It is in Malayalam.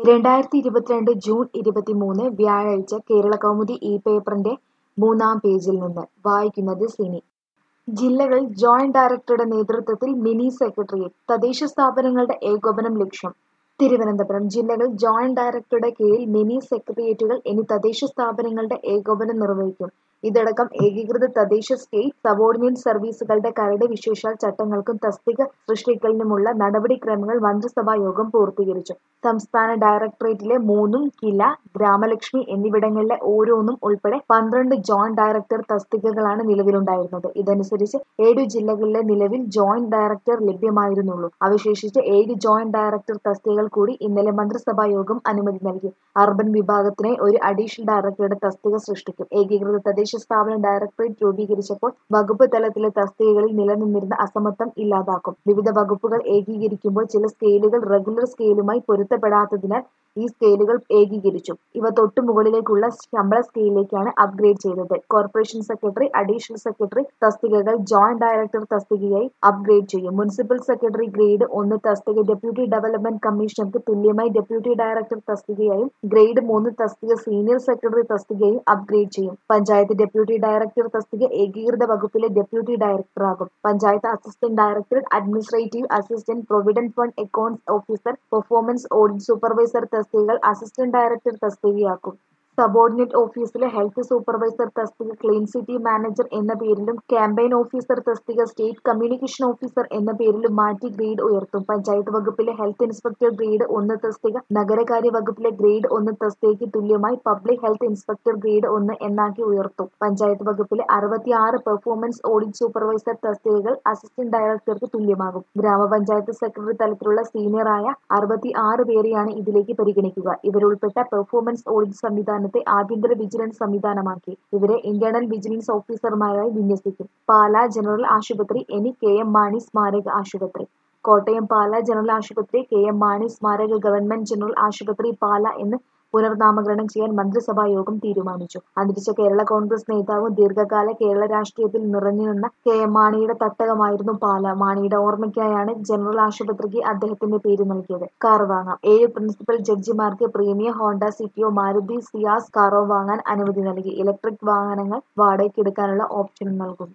രണ്ടായിരത്തി ഇരുപത്തിരണ്ട് ജൂൺ ഇരുപത്തിമൂന്ന് വ്യാഴാഴ്ച കേരളകൗമുദി ഈ പേപ്പറിന്റെ മൂന്നാം പേജിൽ നിന്ന് വായിക്കുന്നത് സിനി ജില്ലകളിൽ ജോയിന്റ് ഡയറക്ടറുടെ നേതൃത്വത്തിൽ മിനി സെക്രട്ടേറിയറ്റ് തദ്ദേശ സ്ഥാപനങ്ങളുടെ ഏകോപനം ലക്ഷ്യം തിരുവനന്തപുരം ജില്ലകളിൽ ജോയിന്റ് ഡയറക്ടറുടെ കീഴിൽ മിനി സെക്രട്ടേറിയറ്റുകൾ ഇനി തദ്ദേശ സ്ഥാപനങ്ങളുടെ ഏകോപനം നിർവഹിക്കും ഇതടക്കം ഏകീകൃത തദ്ദേശ സ്റ്റേറ്റ് സബോർഡിനേറ്റ് സർവീസുകളുടെ കരട് വിശേഷാൽ ചട്ടങ്ങൾക്കും തസ്തിക സൃഷ്ടിക്കലിനുമുള്ള നടപടിക്രമങ്ങൾ മന്ത്രിസഭാ യോഗം പൂർത്തീകരിച്ചു സംസ്ഥാന ഡയറക്ടറേറ്റിലെ മൂന്നും കില ഗ്രാമലക്ഷ്മി എന്നിവിടങ്ങളിലെ ഓരോന്നും ഉൾപ്പെടെ പന്ത്രണ്ട് ജോയിന്റ് ഡയറക്ടർ തസ്തികകളാണ് നിലവിലുണ്ടായിരുന്നത് ഇതനുസരിച്ച് ഏഴു ജില്ലകളിലെ നിലവിൽ ജോയിന്റ് ഡയറക്ടർ ലഭ്യമായിരുന്നുള്ളൂ അവശേഷിച്ച ഏഴ് ജോയിന്റ് ഡയറക്ടർ തസ്തികകൾ കൂടി ഇന്നലെ മന്ത്രിസഭാ യോഗം അനുമതി നൽകി അർബൻ വിഭാഗത്തിനായി ഒരു അഡീഷണൽ ഡയറക്ടറുടെ തസ്തിക സൃഷ്ടിക്കും ഏകീകൃത തദ്ദേശ സ്ഥാപന ഡയറക്ടറേറ്റ് രൂപീകരിച്ചപ്പോൾ വകുപ്പ് തലത്തിലെ തസ്തികകളിൽ നിലനിന്നിരുന്ന അസമത്വം ഇല്ലാതാക്കും വിവിധ വകുപ്പുകൾ ഏകീകരിക്കുമ്പോൾ ചില സ്കെയിലുകൾ റെഗുലർ സ്കെയിലുമായി പൊരുത്തപ്പെടാത്തതിനാൽ ഈ സ്കെയിലുകൾ ഏകീകരിച്ചു ഇവ തൊട്ടു മുകളിലേക്കുള്ള ശമ്പള സ്കെയിലിലേക്കാണ് അപ്ഗ്രേഡ് ചെയ്തത് കോർപ്പറേഷൻ സെക്രട്ടറി അഡീഷണൽ സെക്രട്ടറി തസ്തികകൾ ജോയിന്റ് ഡയറക്ടർ തസ്തികയായി അപ്ഗ്രേഡ് ചെയ്യും മുനിസിപ്പൽ സെക്രട്ടറി ഗ്രേഡ് ഒന്ന് തസ്തിക ഡെപ്യൂട്ടി ഡെവലപ്മെന്റ് കമ്മീഷണർക്ക് തുല്യമായി ഡെപ്യൂട്ടി ഡയറക്ടർ തസ്തികയായും ഗ്രേഡ് മൂന്ന് തസ്തിക സീനിയർ സെക്രട്ടറി തസ്തികയായും അപ്ഗ്രേഡ് ചെയ്യും പഞ്ചായത്ത് ഡെപ്യൂട്ടി ഡയറക്ടർ തസ്തിക ഏകീകൃത വകുപ്പിലെ ഡെപ്യൂട്ടി ഡയറക്ടറാകും panchayat assistant director administrative assistant provident fund accounts officer performance audit supervisor തസ്തികകൾ അസിസ്റ്റന്റ് ഡയറക്ടർ തസ്തികയാക്കും സബോർഡിനേറ്റ് ഓഫീസിലെ ഹെൽത്ത് സൂപ്പർവൈസർ തസ്തിക ക്ലീൻ സിറ്റി മാനേജർ എന്ന പേരിലും ക്യാമ്പയിൻ ഓഫീസർ തസ്തിക സ്റ്റേറ്റ് കമ്മ്യൂണിക്കേഷൻ ഓഫീസർ എന്ന പേരിലും മാറ്റി ഗ്രേഡ് ഉയർത്തും പഞ്ചായത്ത് വകുപ്പിലെ ഹെൽത്ത് ഇൻസ്പെക്ടർ ഗ്രേഡ് ഒന്ന് തസ്തിക നഗരകാര്യ വകുപ്പിലെ ഗ്രേഡ് ഒന്ന് തസ്തികയ്ക്ക് തുല്യമായി പബ്ലിക് ഹെൽത്ത് ഇൻസ്പെക്ടർ ഗ്രേഡ് ഒന്ന് എന്നാക്കി ഉയർത്തും പഞ്ചായത്ത് വകുപ്പിലെ അറുപത്തിയാറ് പെർഫോമൻസ് ഓഡിറ്റ് സൂപ്പർവൈസർ തസ്തികകൾ അസിസ്റ്റന്റ് ഡയറക്ടർക്ക് തുല്യമാകും ഗ്രാമപഞ്ചായത്ത് സെക്രട്ടറി തലത്തിലുള്ള സീനിയറായ അറുപത്തി ആറ് പേരെയാണ് ഇതിലേക്ക് പരിഗണിക്കുക ഇവരുൾപ്പെട്ട പെർഫോമൻസ് ഓഡിറ്റ് സംവിധാനം സംസ്ഥാനത്തെ ആഭ്യന്തര വിജിലൻസ് സംവിധാനമാക്കി ഇവരെ ഇന്റേണൽ വിജിലൻസ് ഓഫീസർമാരായി വിന്യസിക്കും പാലാ ജനറൽ ആശുപത്രി എനി കെ എം മാണി സ്മാരക ആശുപത്രി കോട്ടയം പാലാ ജനറൽ ആശുപത്രി കെ എം മാണി സ്മാരക ഗവൺമെന്റ് ജനറൽ ആശുപത്രി പാല എന്ന് പുനർനാമകരണം ചെയ്യാൻ മന്ത്രിസഭാ യോഗം തീരുമാനിച്ചു അന്തരിച്ച കേരള കോൺഗ്രസ് നേതാവും ദീർഘകാല കേരള രാഷ്ട്രീയത്തിൽ നിറഞ്ഞുനിന്ന കെ എം മാണിയുടെ തട്ടകമായിരുന്നു പാല മാണിയുടെ ഓർമ്മയ്ക്കായാണ് ജനറൽ ആശുപത്രിക്ക് അദ്ദേഹത്തിന്റെ പേര് നൽകിയത് കാർ വാങ്ങാം ഏഴ് പ്രിൻസിപ്പൽ ജഡ്ജിമാർക്ക് പ്രീമിയം ഹോണ്ട സിറ്റിയോ മാരുതി സിയാസ് കാറോ വാങ്ങാൻ അനുമതി നൽകി ഇലക്ട്രിക് വാഹനങ്ങൾ വാടകയ്ക്കെടുക്കാനുള്ള ഓപ്ഷൻ നൽകും